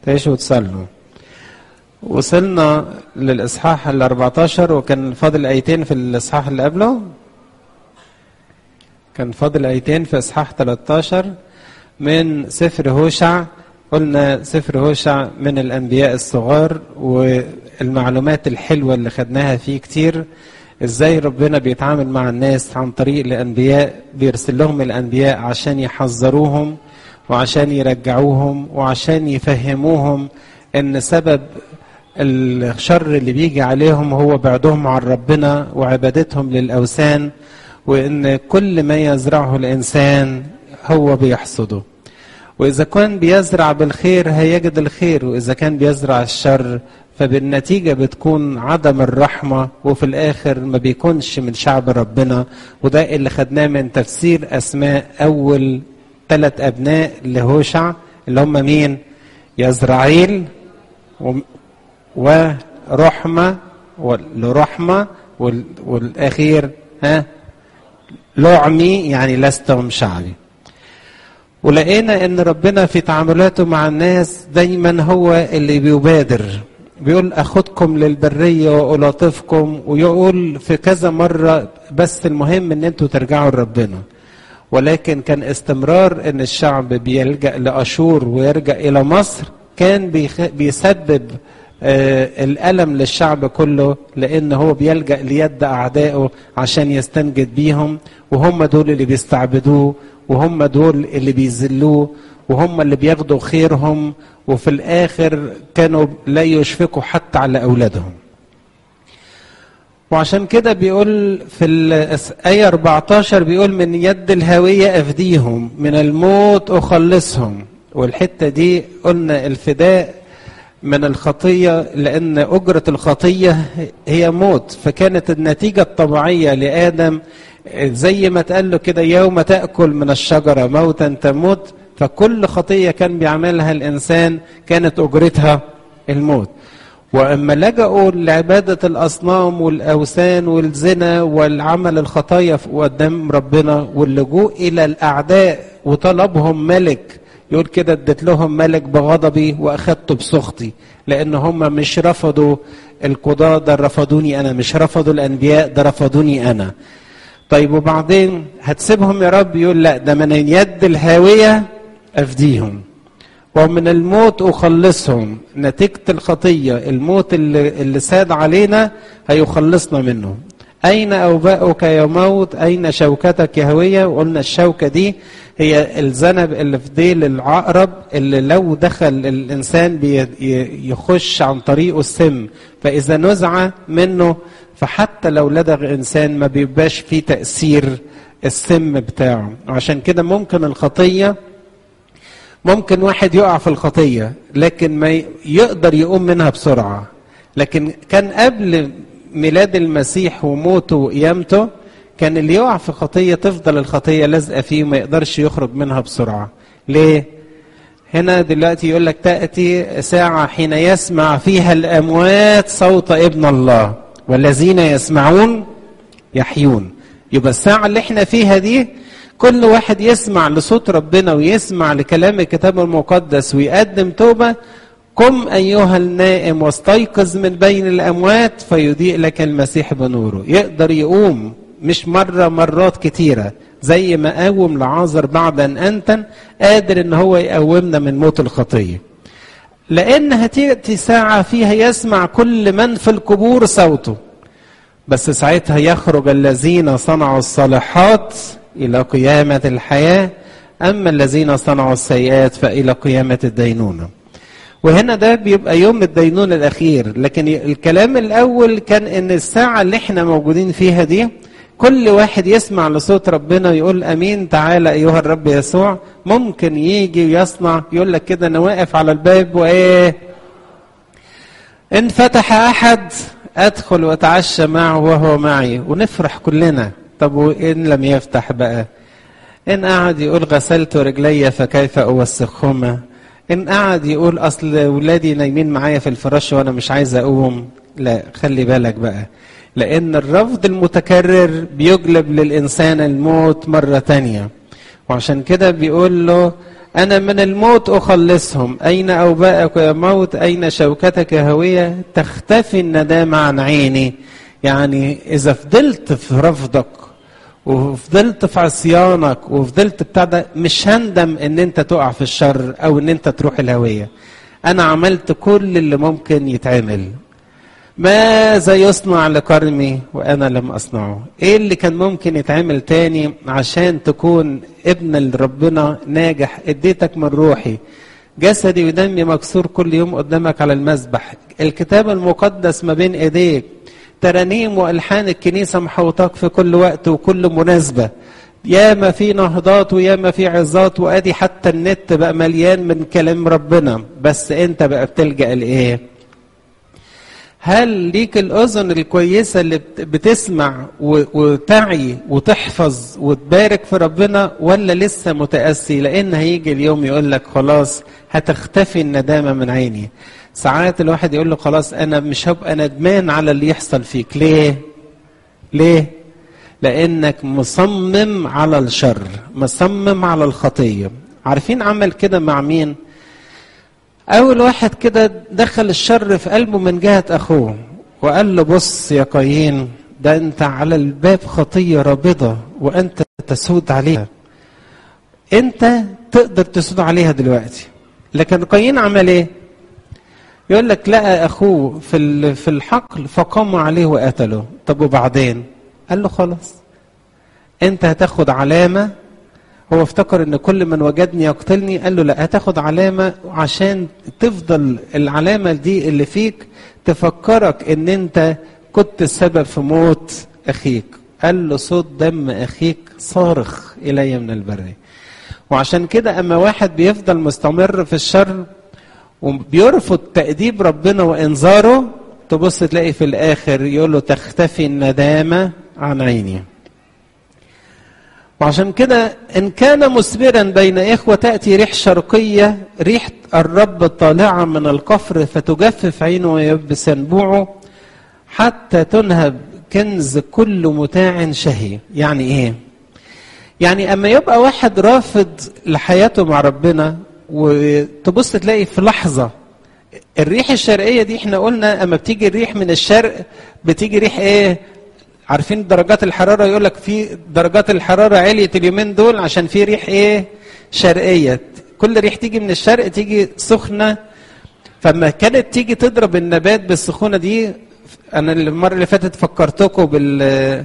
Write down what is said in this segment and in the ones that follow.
تعيشوا وتصلوا وصلنا للإصحاح ال 14 وكان فاضل آيتين في الإصحاح اللي قبله كان فاضل آيتين في إصحاح 13 من سفر هوشع قلنا سفر هوشع من الأنبياء الصغار والمعلومات الحلوة اللي خدناها فيه كتير ازاي ربنا بيتعامل مع الناس عن طريق الأنبياء بيرسل لهم الأنبياء عشان يحذروهم وعشان يرجعوهم وعشان يفهموهم ان سبب الشر اللي بيجي عليهم هو بعدهم عن ربنا وعبادتهم للأوثان وإن كل ما يزرعه الإنسان هو بيحصده وإذا كان بيزرع بالخير هيجد الخير وإذا كان بيزرع الشر فبالنتيجة بتكون عدم الرحمة وفي الآخر ما بيكونش من شعب ربنا وده اللي خدناه من تفسير أسماء أول ثلاث أبناء لهوشع اللي هم مين؟ يزرعيل ورحمة لرحمة والأخير ها لعمي يعني لستهم شعبي ولقينا ان ربنا في تعاملاته مع الناس دايما هو اللي بيبادر بيقول اخدكم للبرية والطفكم ويقول في كذا مرة بس المهم ان انتوا ترجعوا لربنا ولكن كان استمرار ان الشعب بيلجأ لأشور ويرجع الى مصر كان بيسبب آه الألم للشعب كله لأن هو بيلجأ ليد أعدائه عشان يستنجد بيهم وهم دول اللي بيستعبدوه وهم دول اللي بيذلوه وهم اللي بياخدوا خيرهم وفي الآخر كانوا لا يشفقوا حتى على أولادهم وعشان كده بيقول في الآية 14 بيقول من يد الهوية أفديهم من الموت أخلصهم والحتة دي قلنا الفداء من الخطية لأن أجرة الخطية هي موت فكانت النتيجة الطبيعية لآدم زي ما تقال له كده يوم تأكل من الشجرة موتا تموت فكل خطية كان بيعملها الإنسان كانت أجرتها الموت وأما لجأوا لعبادة الأصنام والأوثان والزنا والعمل الخطايا قدام ربنا واللجوء إلى الأعداء وطلبهم ملك يقول كده اديت لهم ملك بغضبي واخدته بسخطي لان هم مش رفضوا القضاة ده رفضوني انا مش رفضوا الانبياء ده رفضوني انا طيب وبعدين هتسيبهم يا رب يقول لا ده من يد الهاوية افديهم ومن الموت اخلصهم نتيجة الخطية الموت اللي, اللي ساد علينا هيخلصنا منه أين أوباؤك يا موت أين شوكتك يا هوية وقلنا الشوكة دي هي الذنب اللي في ديل العقرب اللي لو دخل الإنسان يخش عن طريقه السم فإذا نزع منه فحتى لو لدغ إنسان ما بيبقاش فيه تأثير السم بتاعه عشان كده ممكن الخطية ممكن واحد يقع في الخطية لكن ما يقدر يقوم منها بسرعة لكن كان قبل ميلاد المسيح وموته وقيامته كان اللي يقع في خطيه تفضل الخطيه لازقه فيه وما يقدرش يخرج منها بسرعه. ليه؟ هنا دلوقتي يقول لك تاتي ساعه حين يسمع فيها الاموات صوت ابن الله والذين يسمعون يحيون. يبقى الساعه اللي احنا فيها دي كل واحد يسمع لصوت ربنا ويسمع لكلام الكتاب المقدس ويقدم توبه قم أيها النائم واستيقظ من بين الأموات فيضيء لك المسيح بنوره يقدر يقوم مش مرة مرات كتيرة زي ما قوم لعازر بعد أن أنتن قادر إن هو يقومنا من موت الخطية لأن هتأتي ساعة فيها يسمع كل من في القبور صوته بس ساعتها يخرج الذين صنعوا الصالحات إلى قيامة الحياة أما الذين صنعوا السيئات فإلى قيامة الدينونة وهنا ده بيبقى يوم الدينون الأخير لكن الكلام الأول كان إن الساعة اللي احنا موجودين فيها دي كل واحد يسمع لصوت ربنا يقول أمين تعالى أيها الرب يسوع ممكن يجي ويصنع يقول لك كده أنا واقف على الباب وإيه إن فتح أحد أدخل وأتعشى معه وهو معي ونفرح كلنا طب وإن لم يفتح بقى إن قعد يقول غسلت رجلي فكيف أوسخهما إن قعد يقول أصل ولادي نايمين معايا في الفراش وأنا مش عايز أقوم لا خلي بالك بقى لأن الرفض المتكرر بيجلب للإنسان الموت مرة تانية وعشان كده بيقول له أنا من الموت أخلصهم أين أوباءك يا موت أين شوكتك يا هوية تختفي الندامة عن عيني يعني إذا فضلت في رفضك وفضلت في عصيانك وفضلت بتاع ده مش هندم ان انت تقع في الشر او ان انت تروح الهوية انا عملت كل اللي ممكن يتعمل ماذا يصنع لكرمي وانا لم اصنعه ايه اللي كان ممكن يتعمل تاني عشان تكون ابن لربنا ناجح اديتك من روحي جسدي ودمي مكسور كل يوم قدامك على المذبح الكتاب المقدس ما بين ايديك ترانيم والحان الكنيسه محوطاك في كل وقت وكل مناسبه ياما في نهضات وياما في عظات وادي حتى النت بقى مليان من كلام ربنا بس انت بقى بتلجا لايه هل ليك الاذن الكويسه اللي بتسمع وتعي وتحفظ وتبارك في ربنا ولا لسه متاسي لان هيجي اليوم يقول لك خلاص هتختفي الندامه من عيني ساعات الواحد يقول له خلاص انا مش هبقى ندمان على اللي يحصل فيك ليه ليه لانك مصمم على الشر مصمم على الخطيه عارفين عمل كده مع مين اول واحد كده دخل الشر في قلبه من جهه اخوه وقال له بص يا قايين ده انت على الباب خطيه رابضه وانت تسود عليها انت تقدر تسود عليها دلوقتي لكن قايين عمل ايه يقول لك لقى اخوه في في الحقل فقام عليه وقتله طب وبعدين قال له خلاص انت هتاخد علامه هو افتكر ان كل من وجدني يقتلني قال له لا هتاخد علامه عشان تفضل العلامه دي اللي فيك تفكرك ان انت كنت السبب في موت اخيك قال له صوت دم اخيك صارخ الي من البر وعشان كده اما واحد بيفضل مستمر في الشر وبيرفض تأديب ربنا وإنذاره تبص تلاقي في الآخر يقول له تختفي الندامة عن عيني وعشان كده إن كان مثمرا بين إخوة تأتي ريح شرقية ريح الرب طالعة من القفر فتجفف عينه ويبس ينبوعه حتى تنهب كنز كل متاع شهي يعني إيه؟ يعني أما يبقى واحد رافض لحياته مع ربنا وتبص تلاقي في لحظة الريح الشرقية دي احنا قلنا اما بتيجي الريح من الشرق بتيجي ريح ايه عارفين درجات الحرارة يقول لك في درجات الحرارة عليت اليومين دول عشان في ريح ايه شرقية كل ريح تيجي من الشرق تيجي سخنة فما كانت تيجي تضرب النبات بالسخونة دي انا المرة اللي فاتت فكرتكم بال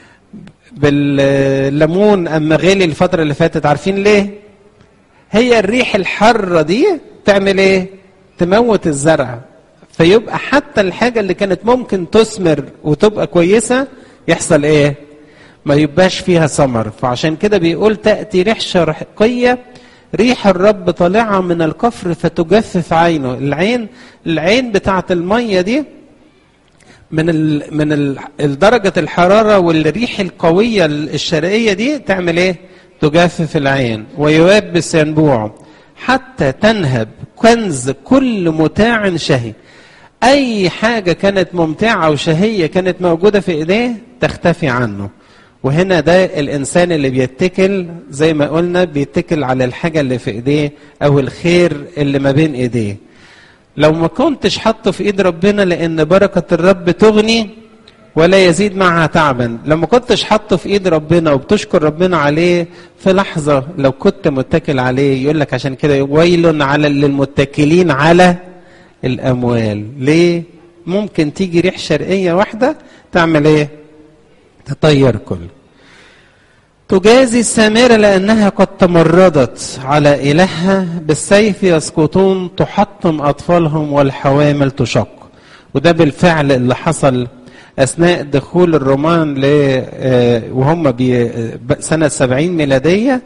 بالليمون اما غلي الفترة اللي فاتت عارفين ليه؟ هي الريح الحارة دي تعمل ايه تموت الزرع فيبقى حتى الحاجة اللي كانت ممكن تثمر وتبقى كويسة يحصل ايه ما يبقاش فيها ثمر فعشان كده بيقول تأتي ريح شرقية ريح الرب طالعة من الكفر فتجفف عينه العين العين بتاعت المية دي من ال من ال درجة الحرارة والريح القوية الشرقية دي تعمل ايه تجفف العين ويوبس ينبوعه حتى تنهب كنز كل متاع شهي اي حاجه كانت ممتعه وشهيه كانت موجوده في ايديه تختفي عنه وهنا ده الانسان اللي بيتكل زي ما قلنا بيتكل على الحاجه اللي في ايديه او الخير اللي ما بين ايديه لو ما كنتش حاطه في ايد ربنا لان بركه الرب تغني ولا يزيد معها تعبا لما كنتش حاطه في ايد ربنا وبتشكر ربنا عليه في لحظه لو كنت متكل عليه يقول لك عشان كده ويل على للمتكلين على الاموال ليه ممكن تيجي ريح شرقيه واحده تعمل ايه تطير كله تجازي السامرة لأنها قد تمردت على إلهها بالسيف يسقطون تحطم أطفالهم والحوامل تشق وده بالفعل اللي حصل اثناء دخول الرومان ل وهم سنه 70 ميلاديه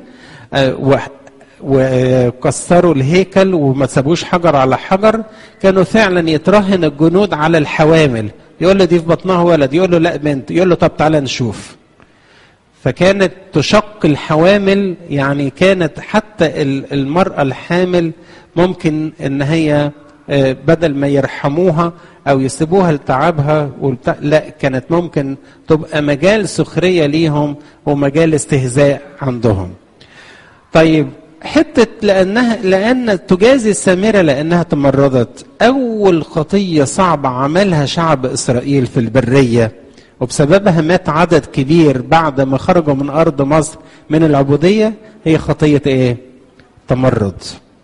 وكسروا الهيكل وما سابوش حجر على حجر كانوا فعلا يترهن الجنود على الحوامل يقول له دي في بطنها ولد يقول له لا بنت يقول له طب تعالى نشوف فكانت تشق الحوامل يعني كانت حتى المرأة الحامل ممكن ان هي بدل ما يرحموها او يسيبوها لتعبها والبتاع لا كانت ممكن تبقى مجال سخريه ليهم ومجال استهزاء عندهم. طيب حتة لأنها لأن تجازي السامرة لأنها تمردت أول خطية صعبة عملها شعب إسرائيل في البرية وبسببها مات عدد كبير بعد ما خرجوا من أرض مصر من العبودية هي خطية إيه؟ تمرد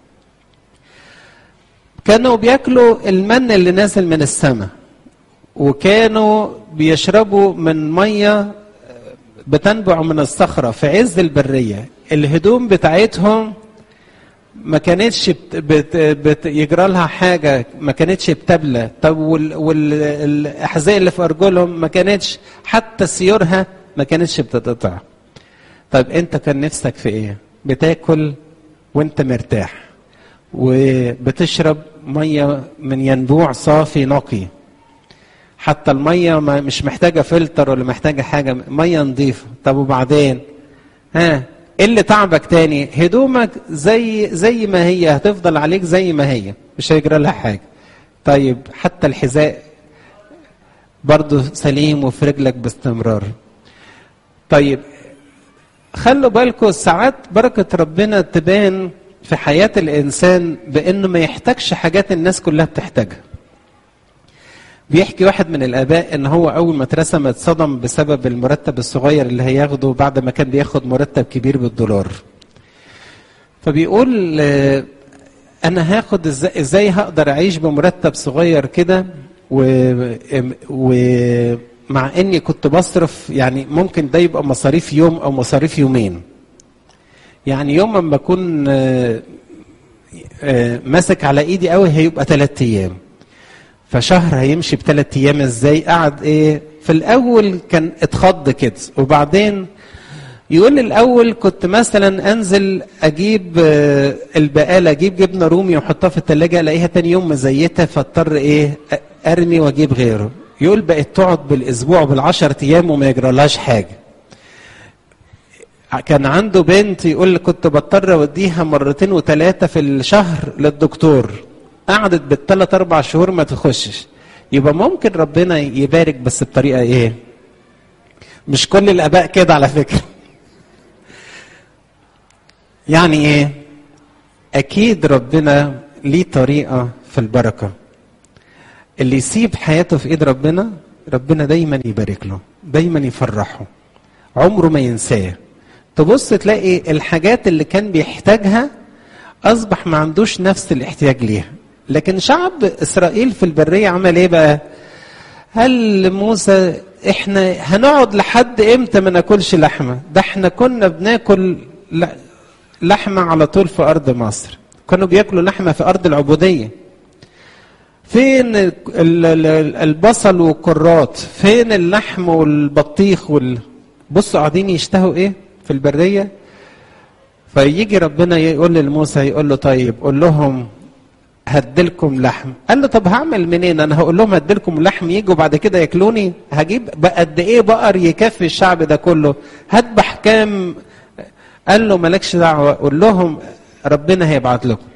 كانوا بياكلوا المن اللي نازل من السماء وكانوا بيشربوا من ميه بتنبع من الصخره في عز البريه الهدوم بتاعتهم ما كانتش بت بت بت يجرى لها حاجه ما كانتش بتبلى طب والاحذيه اللي في ارجلهم ما كانتش حتى سيورها ما كانتش بتتقطع طيب انت كان نفسك في ايه بتاكل وانت مرتاح وبتشرب ميه من ينبوع صافي نقي حتى الميه ما مش محتاجه فلتر ولا محتاجه حاجه ميه نظيفه طب وبعدين ها ايه اللي تعبك تاني هدومك زي زي ما هي هتفضل عليك زي ما هي مش هيجرى لها حاجه طيب حتى الحذاء برضه سليم وفي رجلك باستمرار طيب خلوا بالكم ساعات بركه ربنا تبان في حياه الانسان بانه ما يحتاجش حاجات الناس كلها بتحتاجها بيحكي واحد من الاباء ان هو اول ما اترسم اتصدم بسبب المرتب الصغير اللي هياخده بعد ما كان بياخد مرتب كبير بالدولار فبيقول انا هاخد ازاي, إزاي هقدر اعيش بمرتب صغير كده ومع اني كنت بصرف يعني ممكن ده يبقى مصاريف يوم او مصاريف يومين يعني يوم ما اكون ماسك على ايدي قوي هيبقى ثلاثة ايام فشهر هيمشي بثلاث ايام ازاي قعد ايه في الاول كان اتخض كده وبعدين يقول الاول كنت مثلا انزل اجيب البقاله اجيب جبنه رومي واحطها في الثلاجه الاقيها تاني يوم مزيته فاضطر ايه ارمي واجيب غيره يقول بقت تقعد بالاسبوع بالعشر ايام وما يجرالهاش حاجه كان عنده بنت يقول كنت بضطر اوديها مرتين وثلاثه في الشهر للدكتور قعدت بالثلاث اربع شهور ما تخشش يبقى ممكن ربنا يبارك بس بطريقه ايه مش كل الاباء كده على فكره يعني ايه اكيد ربنا ليه طريقه في البركه اللي يسيب حياته في ايد ربنا ربنا دايما يبارك له دايما يفرحه عمره ما ينساه تبص تلاقي الحاجات اللي كان بيحتاجها اصبح ما عندوش نفس الاحتياج ليها لكن شعب اسرائيل في البريه عمل ايه بقى هل موسى احنا هنقعد لحد امتى ما ناكلش لحمه ده احنا كنا بناكل لحمه على طول في ارض مصر كانوا بياكلوا لحمه في ارض العبوديه فين البصل والكرات فين اللحم والبطيخ وال بصوا قاعدين يشتهوا ايه في البريه فيجي ربنا يقول لموسى يقول له طيب قول لهم هدلكم لحم قال له طب هعمل منين انا هقول لهم هدلكم لحم يجوا بعد كده ياكلوني هجيب قد ايه بقر يكفي الشعب ده كله هذبح كام قال له مالكش دعوه قول لهم ربنا هيبعت لكم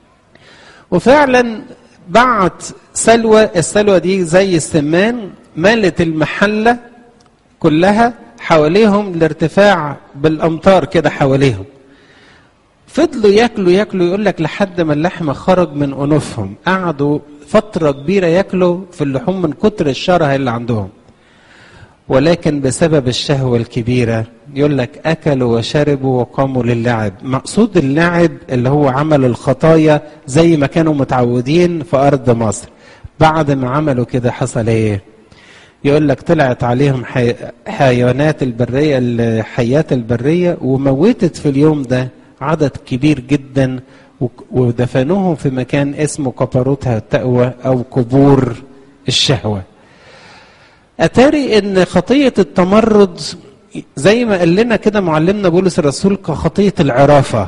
وفعلا بعت سلوى السلوى دي زي السمان ملت المحله كلها حواليهم لارتفاع بالامطار كده حواليهم فضلوا ياكلوا ياكلوا يقول لك لحد ما اللحم خرج من انوفهم قعدوا فتره كبيره ياكلوا في اللحوم من كتر الشره اللي عندهم ولكن بسبب الشهوه الكبيره يقول لك اكلوا وشربوا وقاموا للعب مقصود اللعب اللي هو عمل الخطايا زي ما كانوا متعودين في ارض مصر بعد ما عملوا كده حصل ايه يقول لك طلعت عليهم حي... حيوانات البريه الحيات البريه وموتت في اليوم ده عدد كبير جدا ودفنوهم في مكان اسمه قبروتها التقوى او قبور الشهوه اتاري ان خطيه التمرد زي ما قال لنا كده معلمنا بولس الرسول كخطيه العرافه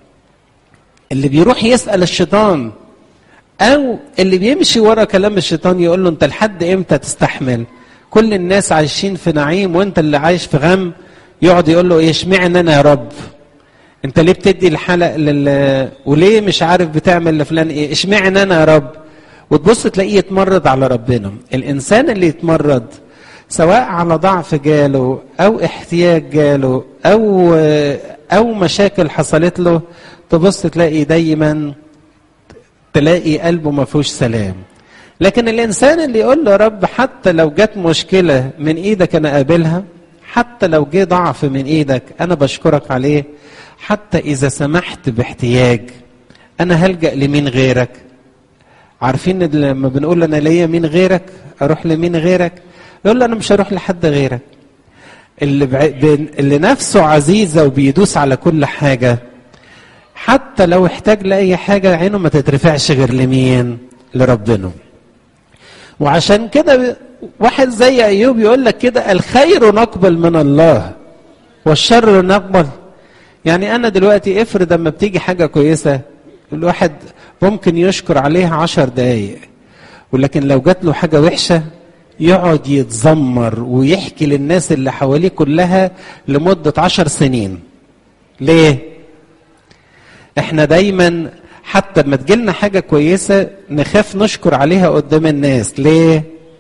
اللي بيروح يسال الشيطان او اللي بيمشي ورا كلام الشيطان يقول له انت لحد امتى تستحمل كل الناس عايشين في نعيم وانت اللي عايش في غم يقعد يقول له ايه اشمعنى انا يا رب انت ليه بتدي الحلق لل وليه مش عارف بتعمل لفلان ايه اشمعنى انا يا رب وتبص تلاقيه يتمرد على ربنا الانسان اللي يتمرد سواء على ضعف جاله او احتياج جاله او او مشاكل حصلت له تبص تلاقي دايما تلاقي قلبه ما فيهوش سلام لكن الانسان اللي يقول له رب حتى لو جت مشكله من ايدك انا قابلها حتى لو جه ضعف من ايدك انا بشكرك عليه حتى اذا سمحت باحتياج انا هلجا لمين غيرك عارفين لما بنقول انا ليا مين غيرك اروح لمين غيرك يقول له انا مش هروح لحد غيرك اللي بع... اللي نفسه عزيزه وبيدوس على كل حاجه حتى لو احتاج لاي حاجه عينه ما تترفعش غير لمين لربنا وعشان كده واحد زي ايوب يقول لك كده الخير نقبل من الله والشر نقبل يعني انا دلوقتي افرض لما بتيجي حاجه كويسه الواحد ممكن يشكر عليها عشر دقايق ولكن لو جات له حاجه وحشه يقعد يتذمر ويحكي للناس اللي حواليه كلها لمده عشر سنين ليه احنا دايما حتى لما تجيلنا حاجه كويسه نخاف نشكر عليها قدام الناس ليه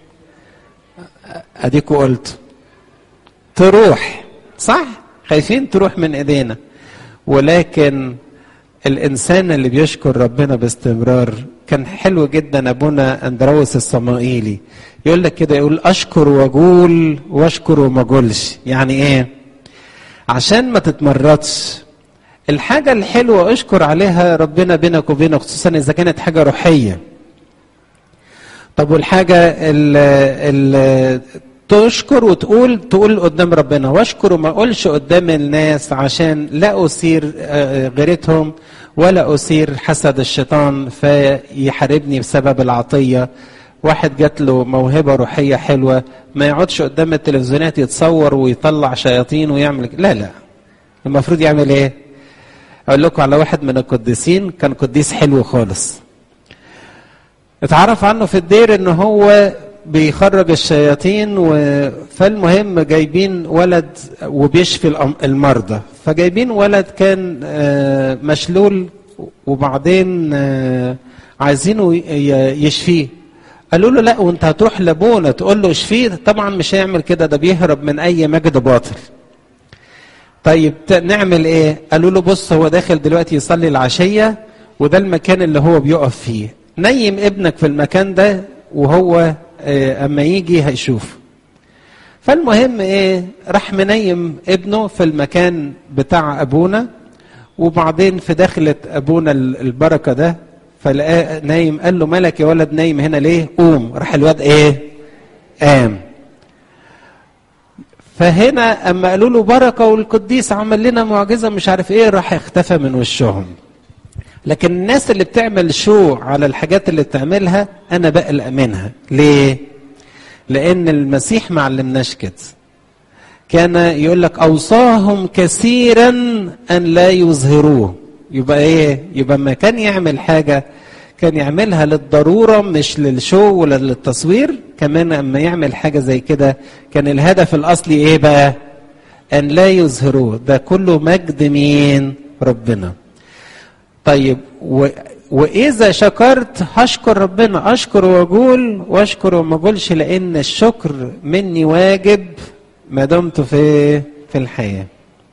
اديكوا قلت تروح صح خايفين تروح من ايدينا ولكن الانسان اللي بيشكر ربنا باستمرار كان حلو جدا ابونا اندروس الصمائيلي يقول لك كده يقول اشكر واقول واشكر وما اقولش يعني ايه عشان ما تتمردش الحاجه الحلوه اشكر عليها ربنا بينك وبينه خصوصا اذا كانت حاجه روحيه طب والحاجه اللي تشكر وتقول تقول قدام ربنا واشكر وما اقولش قدام الناس عشان لا اثير غيرتهم ولا اثير حسد الشيطان فيحاربني بسبب العطيه واحد جات له موهبه روحيه حلوه ما يقعدش قدام التلفزيونات يتصور ويطلع شياطين ويعمل لا لا المفروض يعمل ايه اقول لكم على واحد من القديسين كان قديس حلو خالص اتعرف عنه في الدير ان هو بيخرج الشياطين و... فالمهم جايبين ولد وبيشفي المرضى فجايبين ولد كان مشلول وبعدين عايزينه يشفيه قالوا له لا وانت هتروح لابونا تقول له اشفيه طبعا مش هيعمل كده ده بيهرب من اي مجد باطل طيب نعمل ايه قالوا له بص هو داخل دلوقتي يصلي العشيه وده المكان اللي هو بيقف فيه نيم ابنك في المكان ده وهو اما يجي هيشوف فالمهم ايه راح منيم ابنه في المكان بتاع ابونا وبعدين في دخلة ابونا البركه ده فلقاه نايم قال له مالك يا ولد نايم هنا ليه قوم راح الواد ايه قام فهنا اما قالوا له بركه والقديس عمل لنا معجزه مش عارف ايه راح اختفى من وشهم لكن الناس اللي بتعمل شو على الحاجات اللي بتعملها انا بقلق منها ليه لان المسيح ما علمناش كده كان يقول لك اوصاهم كثيرا ان لا يظهروه يبقى ايه يبقى ما كان يعمل حاجه كان يعملها للضروره مش للشو ولا للتصوير كمان اما يعمل حاجه زي كده كان الهدف الاصلي ايه بقى ان لا يظهروه ده كله مجد مين ربنا طيب و... واذا شكرت هشكر ربنا اشكر واقول واشكر وما اقولش لان الشكر مني واجب ما دمت في في الحياه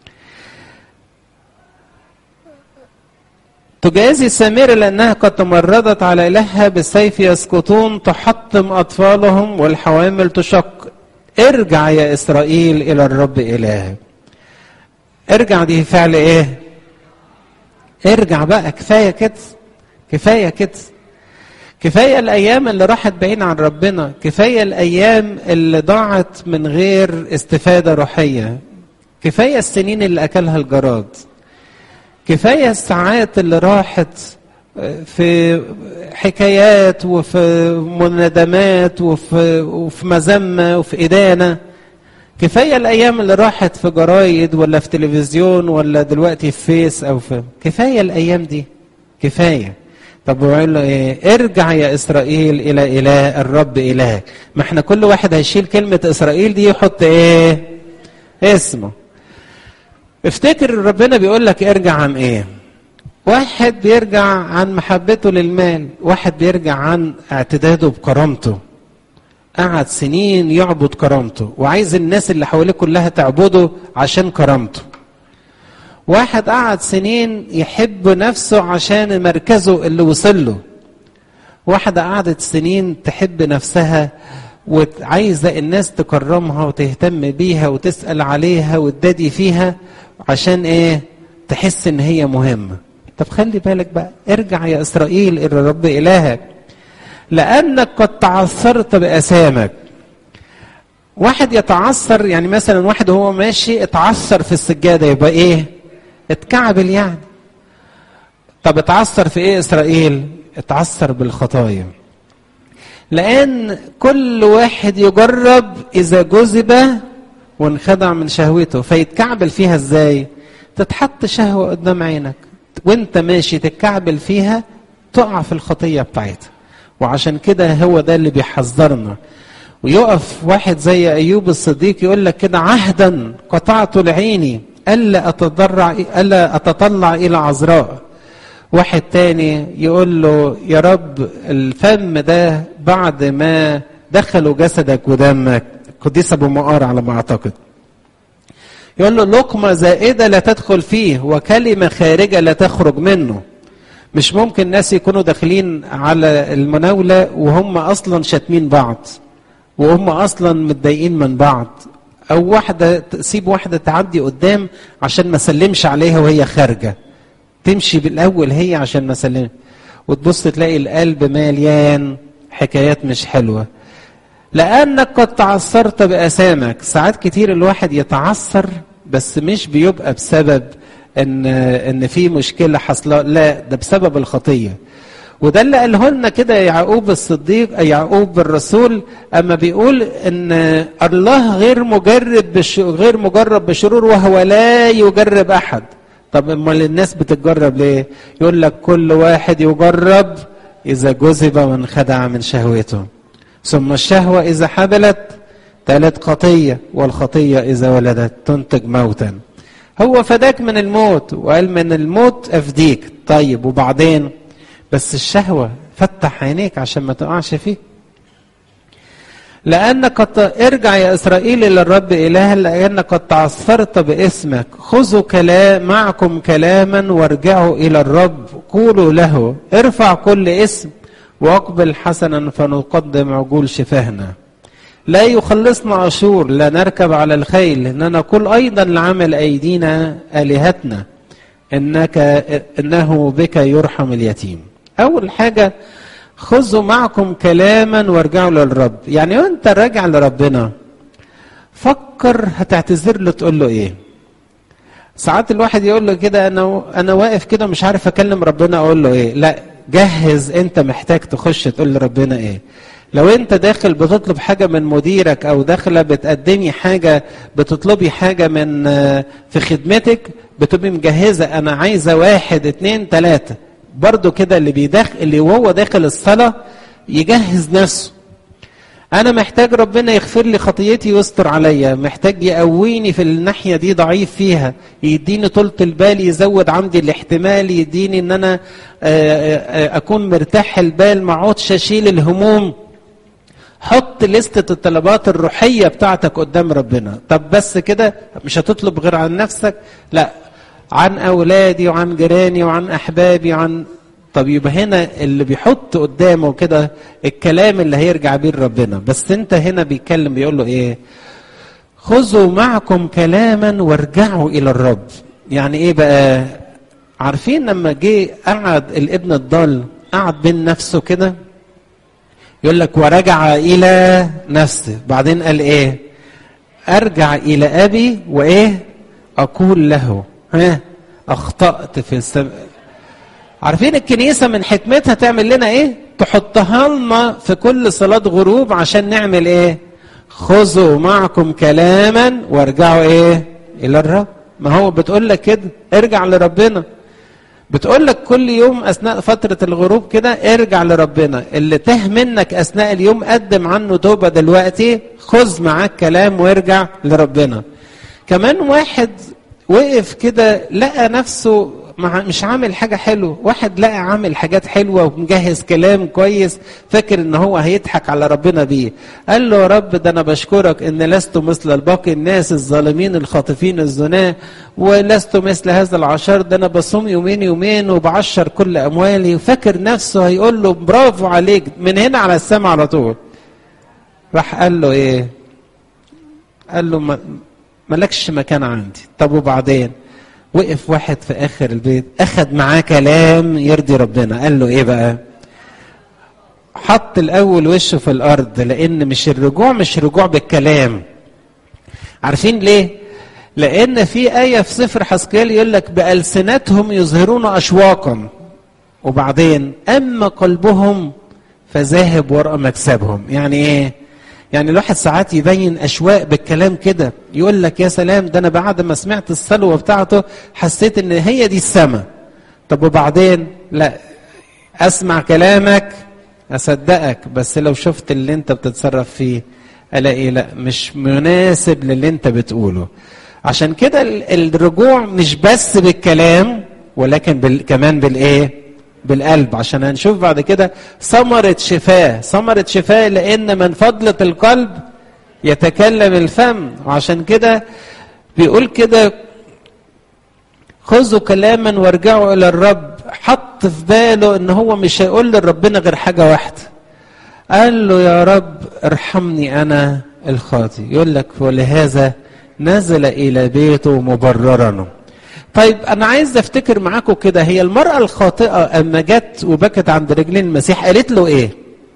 تجازي السامرة لأنها قد تمردت على إلهها بالسيف يسقطون تحطم أطفالهم والحوامل تشق ارجع يا إسرائيل إلى الرب إلهك ارجع دي فعل إيه ارجع بقى كفايه كده كفايه كده كفايه الايام اللي راحت بعيد عن ربنا كفايه الايام اللي ضاعت من غير استفاده روحيه كفايه السنين اللي اكلها الجراد كفايه الساعات اللي راحت في حكايات وفي منادمات وفي وفي مذمه وفي ادانه كفايه الايام اللي راحت في جرايد ولا في تلفزيون ولا دلوقتي في فيس او في كفايه الايام دي كفايه طب ويقول له ايه ارجع يا اسرائيل الى اله الرب الهك ما احنا كل واحد هيشيل كلمه اسرائيل دي يحط ايه اسمه افتكر ربنا بيقول لك ارجع عن ايه واحد بيرجع عن محبته للمال واحد بيرجع عن اعتداده بكرامته قعد سنين يعبد كرامته وعايز الناس اللي حواليه كلها تعبده عشان كرامته واحد قعد سنين يحب نفسه عشان مركزه اللي وصل له واحدة قعدت سنين تحب نفسها وعايزة الناس تكرمها وتهتم بيها وتسأل عليها وتدادي فيها عشان ايه تحس ان هي مهمة طب خلي بالك بقى ارجع يا اسرائيل الى رب الهك لانك قد تعثرت باسامك واحد يتعثر يعني مثلا واحد وهو ماشي اتعثر في السجادة يبقى ايه اتكعبل يعني طب اتعثر في ايه اسرائيل اتعثر بالخطايا لان كل واحد يجرب اذا جذب وانخدع من شهوته فيتكعبل فيها ازاي تتحط شهوة قدام عينك وانت ماشي تتكعبل فيها تقع في الخطية بتاعتها وعشان كده هو ده اللي بيحذرنا ويقف واحد زي ايوب الصديق يقول لك كده عهدا قطعت لعيني الا اتضرع الا اتطلع الى عذراء واحد تاني يقول له يا رب الفم ده بعد ما دخلوا جسدك ودمك قديس ابو مقار على ما اعتقد يقول له لقمه زائده لا تدخل فيه وكلمه خارجه لا تخرج منه مش ممكن ناس يكونوا داخلين على المناوله وهم اصلا شاتمين بعض وهم اصلا متضايقين من بعض او واحده تسيب واحده تعدي قدام عشان ما سلمش عليها وهي خارجه تمشي بالاول هي عشان ما سلم وتبص تلاقي القلب مليان حكايات مش حلوه لانك قد تعثرت باسامك ساعات كتير الواحد يتعثر بس مش بيبقى بسبب ان ان في مشكله حصل لا ده بسبب الخطيه وده اللي قاله لنا كده يعقوب الصديق يعقوب الرسول اما بيقول ان الله غير مجرب بش غير مجرب بشرور وهو لا يجرب احد طب امال الناس بتتجرب ليه يقول لك كل واحد يجرب اذا جذب وانخدع من شهوته ثم الشهوه اذا حبلت تلت خطيه والخطيه اذا ولدت تنتج موتا هو فداك من الموت وقال من الموت افديك طيب وبعدين بس الشهوة فتح عينيك عشان ما تقعش فيه لأنك قد ارجع يا إسرائيل إلى الرب إله لأنك قد تعثرت باسمك خذوا كلام معكم كلاما وارجعوا إلى الرب قولوا له ارفع كل اسم واقبل حسنا فنقدم عجول شفاهنا لا يخلصنا أشور لا نركب على الخيل إننا نقول أيضا لعمل أيدينا آلهتنا إنك إنه بك يرحم اليتيم أول حاجة خذوا معكم كلاما وارجعوا للرب يعني وانت راجع لربنا فكر هتعتذر له تقول له ايه ساعات الواحد يقول له كده انا انا واقف كده مش عارف اكلم ربنا اقول له ايه لا جهز انت محتاج تخش تقول لربنا ايه لو انت داخل بتطلب حاجة من مديرك او داخلة بتقدمي حاجة بتطلبي حاجة من في خدمتك بتبقي مجهزة انا عايزة واحد اتنين تلاتة برضو كده اللي بيدخل اللي وهو داخل الصلاة يجهز نفسه أنا محتاج ربنا يغفر لي خطيتي ويستر عليا محتاج يقويني في الناحية دي ضعيف فيها يديني طولة البال يزود عندي الاحتمال يديني ان انا اكون مرتاح البال ما اقعدش اشيل الهموم حط لستة الطلبات الروحية بتاعتك قدام ربنا طب بس كده مش هتطلب غير عن نفسك لا عن اولادي وعن جيراني وعن احبابي وعن طب يبقى هنا اللي بيحط قدامه كده الكلام اللي هيرجع بيه لربنا بس انت هنا بيتكلم بيقول له ايه خذوا معكم كلاما وارجعوا الى الرب يعني ايه بقى عارفين لما جه قعد الابن الضال قعد بين نفسه كده يقول لك ورجع الى نفسه بعدين قال ايه ارجع الى ابي وايه اقول له ها اخطأت في السم... عارفين الكنيسة من حكمتها تعمل لنا ايه تحطها لنا في كل صلاة غروب عشان نعمل ايه خذوا معكم كلاما وارجعوا ايه الى الرب ما هو بتقول لك كده ارجع لربنا بتقول لك كل يوم اثناء فتره الغروب كده ارجع لربنا اللي تاه منك اثناء اليوم قدم عنه توبه دلوقتي خذ معاك كلام وارجع لربنا كمان واحد وقف كده لقى نفسه مش عامل حاجة حلوة واحد لقى عامل حاجات حلوة ومجهز كلام كويس فاكر ان هو هيضحك على ربنا بيه قال له يا رب ده انا بشكرك ان لست مثل الباقي الناس الظالمين الخاطفين الزناة ولست مثل هذا العشر ده انا بصوم يومين يومين وبعشر كل اموالي وفاكر نفسه هيقول له برافو عليك من هنا على السماء على طول راح قال له ايه قال له مالكش مكان عندي طب وبعدين وقف واحد في اخر البيت اخد معاه كلام يرضي ربنا قال له ايه بقى حط الاول وشه في الارض لان مش الرجوع مش رجوع بالكلام عارفين ليه لان في ايه في سفر حسكيال يقول لك بالسنتهم يظهرون اشواقا وبعدين اما قلبهم فذاهب وراء مكسبهم يعني ايه يعني الواحد ساعات يبين اشواق بالكلام كده يقول لك يا سلام ده انا بعد ما سمعت السلوى بتاعته حسيت ان هي دي السما طب وبعدين لا اسمع كلامك اصدقك بس لو شفت اللي انت بتتصرف فيه الاقي لا مش مناسب للي انت بتقوله عشان كده الرجوع مش بس بالكلام ولكن بال كمان بالايه بالقلب عشان هنشوف بعد كده ثمرة شفاء ثمرة شفاء لأن من فضلة القلب يتكلم الفم وعشان كده بيقول كده خذوا كلاما وارجعوا إلى الرب حط في باله إن هو مش هيقول لربنا غير حاجة واحدة قال له يا رب ارحمني أنا الخاطي يقول لك ولهذا نزل إلى بيته مبررا طيب انا عايز افتكر معاكم كده هي المراه الخاطئه اما جت وبكت عند رجلين المسيح قالت له ايه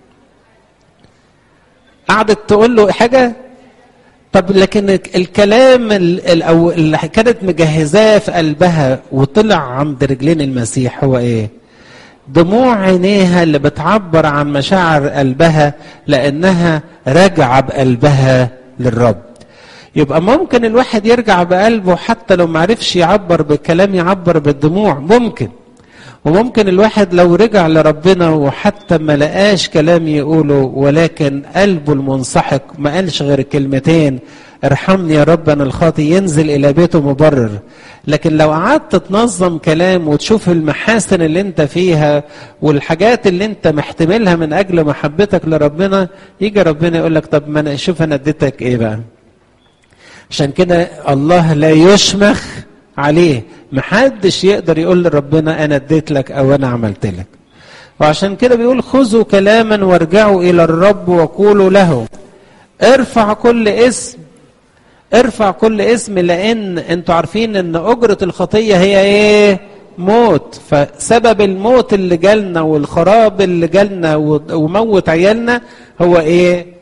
قعدت تقول له حاجه طب لكن الكلام او اللي كانت مجهزاه في قلبها وطلع عند رجلين المسيح هو ايه دموع عينيها اللي بتعبر عن مشاعر قلبها لانها راجعه بقلبها للرب يبقى ممكن الواحد يرجع بقلبه حتى لو ما عرفش يعبر بالكلام يعبر بالدموع ممكن وممكن الواحد لو رجع لربنا وحتى ما لقاش كلام يقوله ولكن قلبه المنسحق ما قالش غير كلمتين ارحمني يا رب انا الخاطي ينزل الى بيته مبرر لكن لو قعدت تنظم كلام وتشوف المحاسن اللي انت فيها والحاجات اللي انت محتملها من اجل محبتك لربنا يجي ربنا يقول لك طب ما انا شوف انا اديتك ايه بقى عشان كده الله لا يشمخ عليه محدش يقدر يقول لربنا انا اديت لك او انا عملت لك وعشان كده بيقول خذوا كلاما وارجعوا الى الرب وقولوا له ارفع كل اسم ارفع كل اسم لان انتوا عارفين ان اجرة الخطية هي ايه موت فسبب الموت اللي جالنا والخراب اللي جالنا وموت عيالنا هو ايه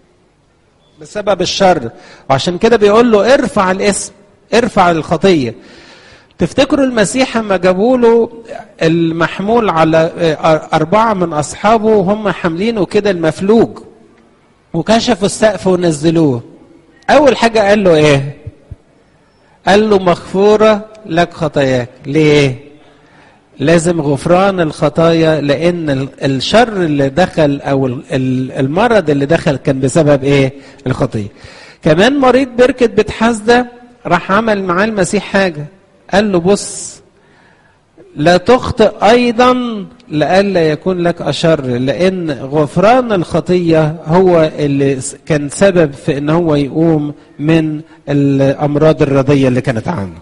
بسبب الشر وعشان كده بيقول له ارفع الاسم ارفع الخطية تفتكروا المسيح لما جابوا له المحمول على أربعة من أصحابه وهم حاملينه كده المفلوج وكشفوا السقف ونزلوه أول حاجة قال له إيه؟ قال له مغفورة لك خطاياك ليه؟ لازم غفران الخطايا لان الشر اللي دخل او المرض اللي دخل كان بسبب ايه الخطيه كمان مريض بركه بتحزده راح عمل معاه المسيح حاجه قال له بص لا تخطئ ايضا لئلا يكون لك اشر لان غفران الخطيه هو اللي كان سبب في ان هو يقوم من الامراض الرضيه اللي كانت عنده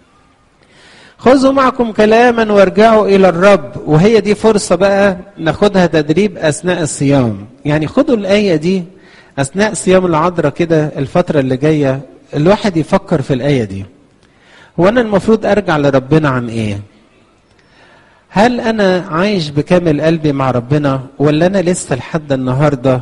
خذوا معكم كلاما وارجعوا الى الرب وهي دي فرصه بقى ناخدها تدريب اثناء الصيام يعني خدوا الايه دي اثناء صيام العذراء كده الفتره اللي جايه الواحد يفكر في الايه دي هو انا المفروض ارجع لربنا عن ايه هل انا عايش بكامل قلبي مع ربنا ولا انا لسه لحد النهارده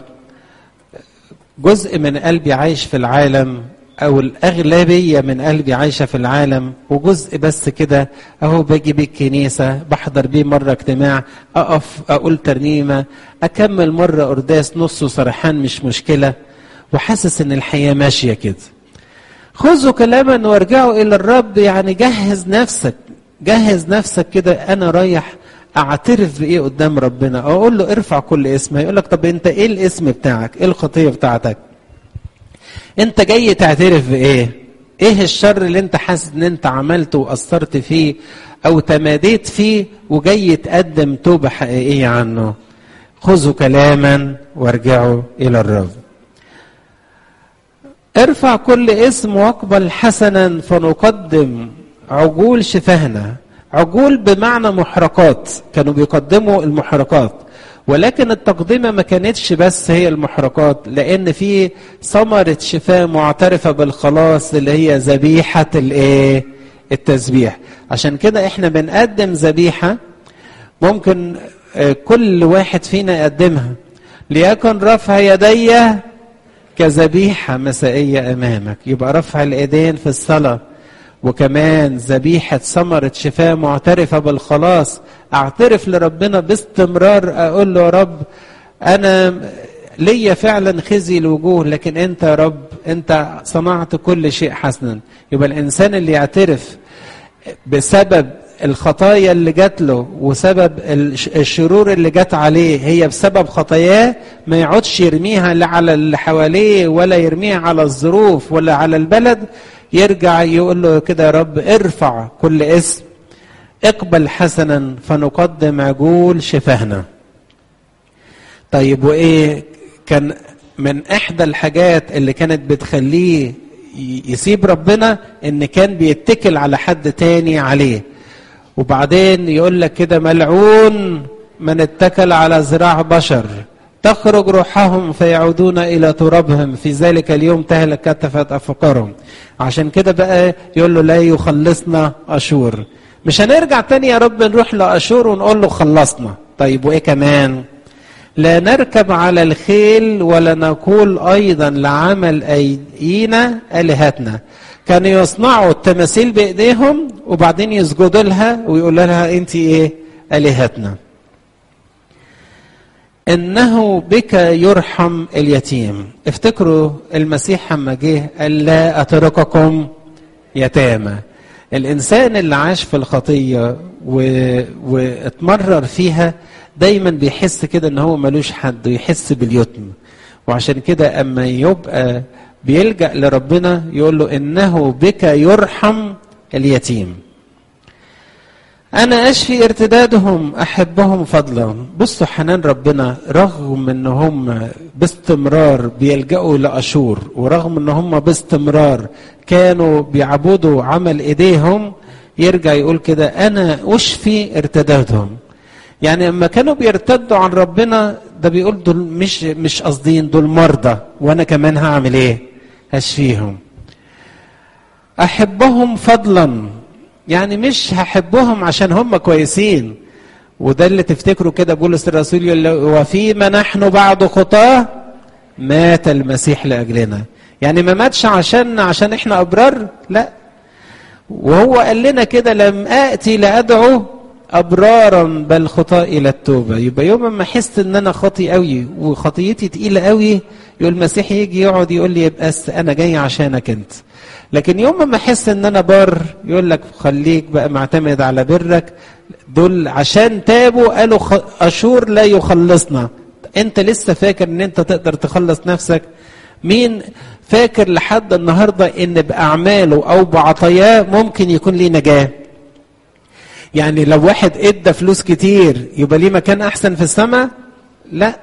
جزء من قلبي عايش في العالم او الاغلبيه من قلبي عايشه في العالم وجزء بس كده اهو باجي بيه الكنيسه بحضر بيه مره اجتماع اقف اقول ترنيمه اكمل مره قرداس نص سرحان مش مشكله وحاسس ان الحياه ماشيه كده خذوا كلاما وارجعوا الى الرب يعني جهز نفسك جهز نفسك كده انا رايح اعترف بايه قدام ربنا اقول له ارفع كل اسم يقول لك طب انت ايه الاسم بتاعك ايه الخطيه بتاعتك انت جاي تعترف بايه ايه الشر اللي انت حاسس ان انت عملته وأثرت فيه او تماديت فيه وجاي تقدم توبة حقيقية عنه خذوا كلاما وارجعوا الى الرب ارفع كل اسم واقبل حسنا فنقدم عجول شفهنا عجول بمعنى محرقات كانوا بيقدموا المحرقات ولكن التقدمه ما كانتش بس هي المحرقات لان في ثمره شفاء معترفه بالخلاص اللي هي ذبيحه الايه التسبيح عشان كده احنا بنقدم ذبيحه ممكن كل واحد فينا يقدمها ليكن رفع يدي كذبيحه مسائيه امامك يبقى رفع الايدين في الصلاه وكمان ذبيحة ثمرة شفاء معترفة بالخلاص أعترف لربنا باستمرار أقول له يا رب أنا ليا فعلا خزي الوجوه لكن أنت يا رب أنت صنعت كل شيء حسنا يبقى الإنسان اللي يعترف بسبب الخطايا اللي جات له وسبب الشرور اللي جات عليه هي بسبب خطاياه ما يقعدش يرميها لا على اللي حواليه ولا يرميها على الظروف ولا على البلد يرجع يقول له كده يا رب ارفع كل اسم اقبل حسنا فنقدم عجول شفاهنا طيب وايه كان من احدى الحاجات اللي كانت بتخليه يسيب ربنا ان كان بيتكل على حد تاني عليه وبعدين يقول لك كده ملعون من اتكل على ذراع بشر تخرج روحهم فيعودون الى ترابهم في ذلك اليوم تهلك كتفت افكارهم عشان كده بقى يقول له لا يخلصنا اشور مش هنرجع تاني يا رب نروح لاشور ونقول له خلصنا طيب وايه كمان لا نركب على الخيل ولا نقول ايضا لعمل ايدينا الهتنا كانوا يصنعوا التماثيل بايديهم وبعدين يسجدوا لها ويقولوا لها انت ايه الهتنا انه بك يرحم اليتيم افتكروا المسيح لما جه قال لا اترككم يتامى الانسان اللي عاش في الخطيه و... واتمرر فيها دايما بيحس كده ان هو ملوش حد ويحس باليتم وعشان كده اما يبقى بيلجا لربنا يقول له انه بك يرحم اليتيم أنا أشفي ارتدادهم أحبهم فضلا بصوا حنان ربنا رغم أن هم باستمرار بيلجأوا لأشور ورغم أن هم باستمرار كانوا بيعبدوا عمل إيديهم يرجع يقول كده أنا أشفي ارتدادهم يعني لما كانوا بيرتدوا عن ربنا ده بيقول دول مش مش قاصدين دول مرضى وانا كمان هعمل ايه؟ هشفيهم. احبهم فضلا يعني مش هحبهم عشان هم كويسين وده اللي تفتكروا كده بولس الرسول يقول وفيما نحن بعد خطاه مات المسيح لاجلنا يعني ما ماتش عشان عشان احنا ابرار لا وهو قال لنا كده لم اتي لادعو ابرارا بل خطاء الى التوبه يبقى يوم ما احس ان انا خاطي قوي وخطيتي تقيله قوي يقول المسيح يجي يقعد يقول لي يبقى انا جاي عشانك انت لكن يوم ما احس ان انا بار يقول لك خليك بقى معتمد على برك دول عشان تابوا قالوا اشور لا يخلصنا انت لسه فاكر ان انت تقدر تخلص نفسك مين فاكر لحد النهارده ان باعماله او بعطاياه ممكن يكون ليه نجاه يعني لو واحد ادى فلوس كتير يبقى ليه مكان احسن في السماء لا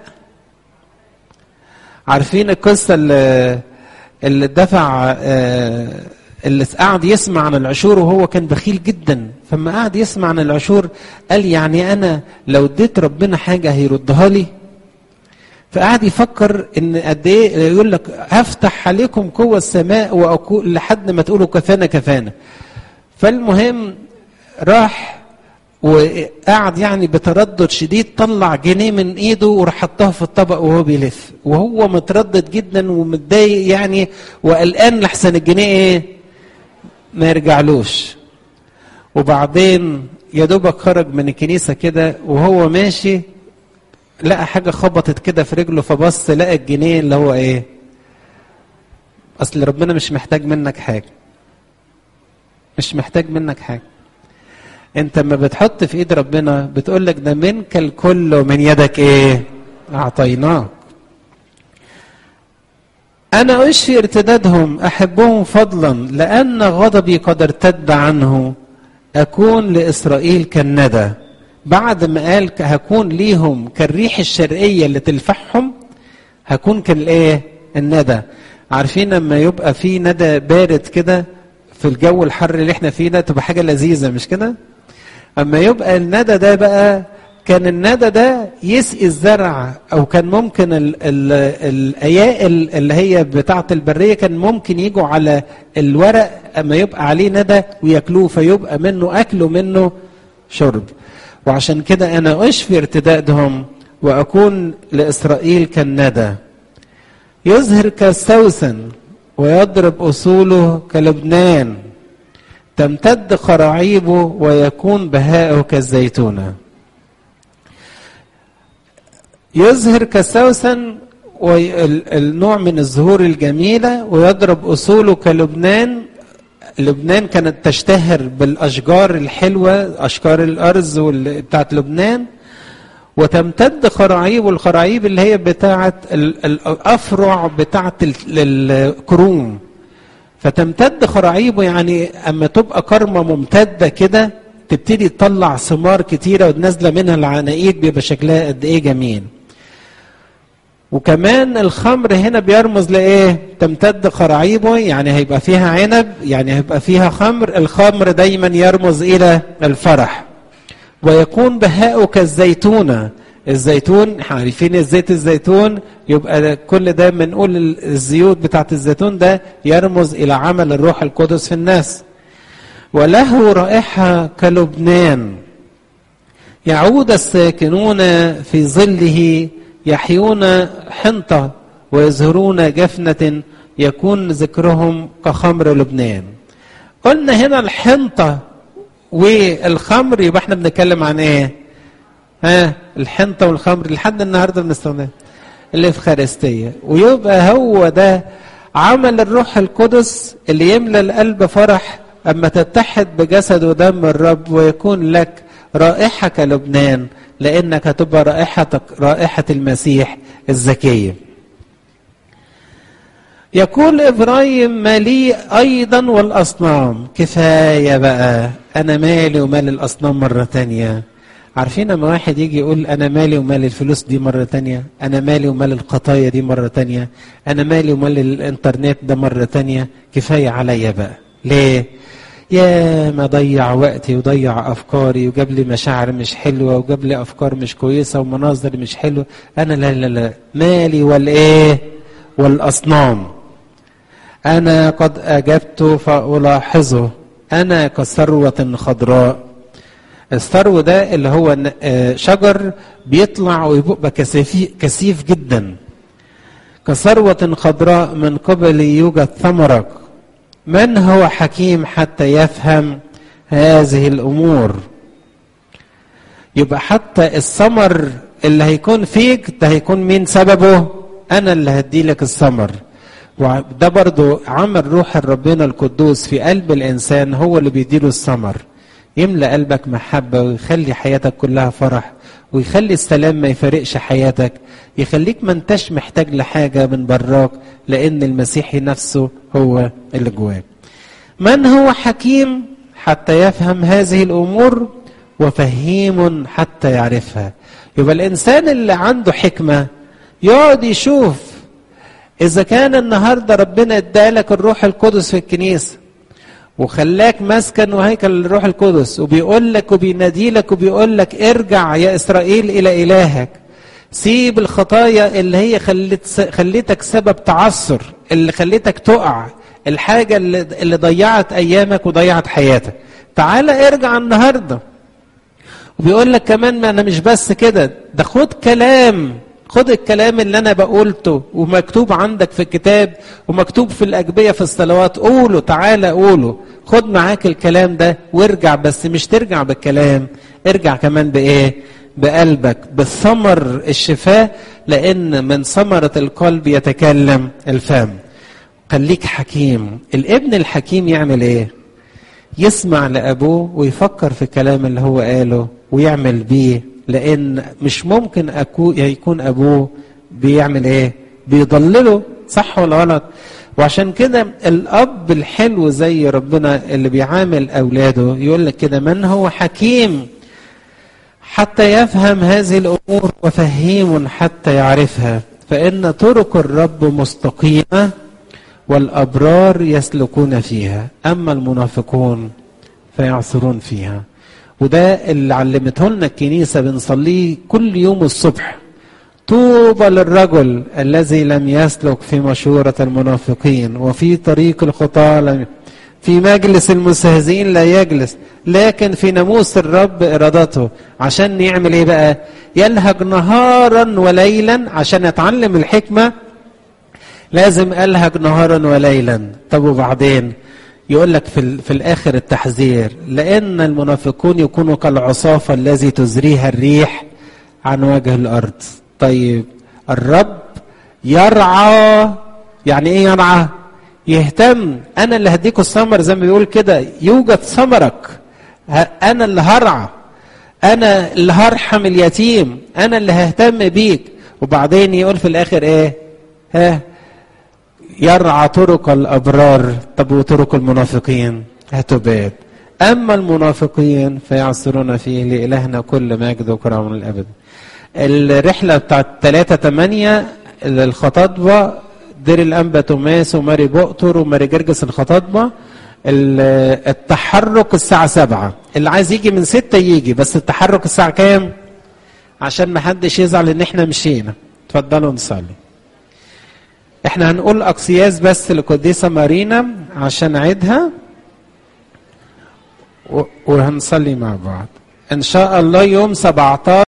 عارفين القصه اللي اللي دفع اللي قعد يسمع عن العشور وهو كان بخيل جدا فما قعد يسمع عن العشور قال يعني انا لو اديت ربنا حاجه هيردها لي فقعد يفكر ان قد ايه يقول لك هفتح عليكم قوه السماء واقول لحد ما تقولوا كفانا كفانا فالمهم راح وقعد يعني بتردد شديد طلع جنيه من ايده وراح حطها في الطبق وهو بيلف وهو متردد جدا ومتضايق يعني وقلقان لحسن الجنيه ايه ما يرجعلوش وبعدين يا دوبك خرج من الكنيسه كده وهو ماشي لقى حاجه خبطت كده في رجله فبص لقى الجنيه اللي هو ايه اصل ربنا مش محتاج منك حاجه مش محتاج منك حاجه انت لما بتحط في ايد ربنا بتقول لك ده منك الكل ومن يدك ايه اعطيناك أنا أشفي ارتدادهم أحبهم فضلا لأن غضبي قد ارتد عنه أكون لإسرائيل كالندى بعد ما قال هكون ليهم كالريح الشرقية اللي تلفحهم هكون كالإيه الندى عارفين لما يبقى في ندى بارد كده في الجو الحر اللي احنا فيه ده تبقى حاجة لذيذة مش كده اما يبقى الندى ده بقى كان الندى ده يسقي الزرع او كان ممكن ال ال الايائل اللي هي بتاعه البريه كان ممكن يجوا على الورق اما يبقى عليه ندى وياكلوه فيبقى منه اكل ومنه شرب وعشان كده انا اشفي ارتدادهم واكون لاسرائيل كالندى يظهر كالسوسن ويضرب اصوله كلبنان تمتد قراعيبه ويكون بهاءه كالزيتونه يظهر كالسوسن النوع من الزهور الجميلة ويضرب أصوله كلبنان لبنان كانت تشتهر بالأشجار الحلوة أشجار الأرز بتاعت لبنان وتمتد خراعيب والخراعيب اللي هي بتاعت الأفرع بتاعت الكروم فتمتد خراعيبه يعني أما تبقى كرمة ممتدة كده تبتدي تطلع ثمار كتيرة ونازلة منها العناقيد بيبقى شكلها قد إيه جميل وكمان الخمر هنا بيرمز لايه تمتد قراعيبه يعني هيبقى فيها عنب يعني هيبقى فيها خمر الخمر دايما يرمز الى الفرح ويكون بهاؤه كالزيتونه الزيتون عارفين الزيت الزيتون يبقى كل ده بنقول الزيوت بتاعت الزيتون ده يرمز الى عمل الروح القدس في الناس وله رائحه كلبنان يعود الساكنون في ظله يحيون حنطة ويزهرون جفنة يكون ذكرهم كخمر لبنان قلنا هنا الحنطة والخمر يبقى احنا بنتكلم عن ايه ها الحنطة والخمر لحد النهاردة بنستخدمها الإفخارستية ويبقى هو ده عمل الروح القدس اللي يملى القلب فرح أما تتحد بجسد ودم الرب ويكون لك رائحة كلبنان لانك هتبقى رائحتك رائحه المسيح الزكيه يقول ابراهيم مالي ايضا والاصنام كفايه بقى انا مالي ومال الاصنام مره تانية عارفين لما واحد يجي يقول انا مالي ومال الفلوس دي مره تانية انا مالي ومال الخطايا دي مره تانية انا مالي ومال الانترنت ده مره تانية كفايه عليا بقى ليه يا ما ضيع وقتي وضيع افكاري وجاب لي مشاعر مش حلوه وجاب لي افكار مش كويسه ومناظر مش حلوه انا لا لا لا مالي والايه والاصنام انا قد اجبت فالاحظه انا كثروه خضراء الثرو ده اللي هو شجر بيطلع ويبقى كثيف جدا كثروه خضراء من قبل يوجد ثمرك من هو حكيم حتى يفهم هذه الامور يبقى حتى الثمر اللي هيكون فيك ده هيكون مين سببه انا اللي هدي لك الثمر وده برضو عمل روح ربنا القدوس في قلب الانسان هو اللي بيديله الثمر يملى قلبك محبه ويخلي حياتك كلها فرح ويخلي السلام ما يفارقش حياتك يخليك ما انتش محتاج لحاجة من براك لأن المسيحي نفسه هو اللي جواك من هو حكيم حتى يفهم هذه الأمور وفهيم حتى يعرفها يبقى الإنسان اللي عنده حكمة يقعد يشوف إذا كان النهاردة ربنا ادالك الروح القدس في الكنيسة وخلاك مسكن وهيكل الروح القدس وبيقول لك وبينادي لك وبيقول لك ارجع يا اسرائيل الى الهك سيب الخطايا اللي هي خلت خليتك سبب تعثر اللي خليتك تقع الحاجه اللي, اللي ضيعت ايامك وضيعت حياتك تعال ارجع النهارده وبيقول لك كمان ما انا مش بس كده ده خد كلام خد الكلام اللي انا بقولته ومكتوب عندك في الكتاب ومكتوب في الاجبيه في الصلوات قوله تعالى قوله خد معاك الكلام ده وارجع بس مش ترجع بالكلام ارجع كمان بايه بقلبك بالثمر الشفاء لان من ثمره القلب يتكلم الفم خليك حكيم الابن الحكيم يعمل ايه يسمع لابوه ويفكر في الكلام اللي هو قاله ويعمل بيه لان مش ممكن أكو يكون ابوه بيعمل ايه بيضلله صح ولا غلط وعشان كده الاب الحلو زي ربنا اللي بيعامل اولاده يقول لك كده من هو حكيم حتى يفهم هذه الامور وفهيم حتى يعرفها فان طرق الرب مستقيمه والابرار يسلكون فيها اما المنافقون فيعثرون فيها وده اللي علمته لنا الكنيسه بنصليه كل يوم الصبح طوبى للرجل الذي لم يسلك في مشورة المنافقين وفي طريق الخطاة لم في مجلس المستهزئين لا يجلس لكن في ناموس الرب إرادته عشان يعمل إيه بقى يلهج نهارا وليلا عشان يتعلم الحكمة لازم ألهج نهارا وليلا طب وبعدين يقول لك في, في الآخر التحذير لأن المنافقون يكونوا كالعصافة الذي تزريها الريح عن وجه الأرض طيب الرب يرعى يعني ايه يرعى يهتم انا اللي هديكوا الثمر زي ما بيقول كده يوجد ثمرك انا اللي هرعى انا اللي هرحم اليتيم انا اللي ههتم بيك وبعدين يقول في الاخر ايه ها يرعى طرق الابرار طب وطرق المنافقين هتباد اما المنافقين فيعصرون فيه لالهنا كل مجد وكرم الابد الرحله بتاعت 3 8 الخطاطبه دير الانبا توماس وماري بؤتر وماري جرجس الخطاطبه التحرك الساعة سبعة اللي عايز يجي من ستة يجي بس التحرك الساعة كام عشان ما حدش يزعل ان احنا مشينا اتفضلوا نصلي احنا هنقول اقسياس بس لقديسة مارينا عشان عيدها وهنصلي مع بعض ان شاء الله يوم 17